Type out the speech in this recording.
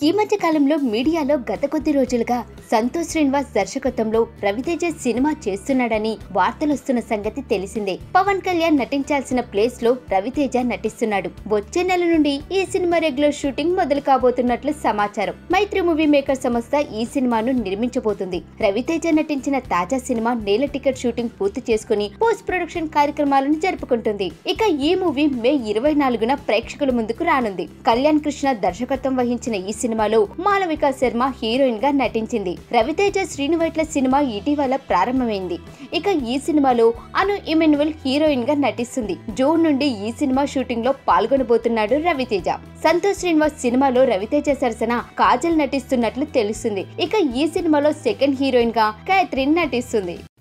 ఈ మధ్య కాలంలో మీడియాలో గత కొద్ది రోజులుగా సంతోష్ శ్రీనివాస్ దర్శకత్వంలో రవితేజ సినిమా చేస్తున్నాడని వార్తలొస్తున్న సంగతి తెలిసిందే పవన్ కళ్యాణ్ నటించాల్సిన ప్లేస్ లో రవితేజ నటిస్తున్నాడు వచ్చే నెల నుండి ఈ సినిమా రెగ్యులర్ షూటింగ్ మొదలు కాబోతున్నట్లు సమాచారం మైత్రి మూవీ మేకర్ సంస్థ ఈ సినిమాను నిర్మించబోతుంది రవితేజ నటించిన తాజా సినిమా నేల టికెట్ షూటింగ్ పూర్తి చేసుకుని పోస్ట్ ప్రొడక్షన్ కార్యక్రమాలను జరుపుకుంటుంది ఇక ఈ మూవీ మే ఇరవై నాలుగున ప్రేక్షకుల ముందుకు రానుంది కళ్యాణ్ కృష్ణ దర్శకత్వం వహించిన ఈ సినిమాలో మాలవిక శర్మ హీరోయిన్ గా నటించింది రవితేజ శ్రీనువైట్ల సినిమా ఇటీవల ప్రారంభమైంది ఇక ఈ సినిమాలో అను ఇమెన్యువల్ హీరోయిన్ గా నటిస్తుంది జూన్ నుండి ఈ సినిమా షూటింగ్ లో పాల్గొనబోతున్నాడు రవితేజ సంతోష్ శ్రీనివాస్ సినిమాలో రవితేజ సరసన కాజల్ నటిస్తున్నట్లు తెలుస్తుంది ఇక ఈ సినిమాలో సెకండ్ హీరోయిన్ గా క్యాథరిన్ నటిస్తుంది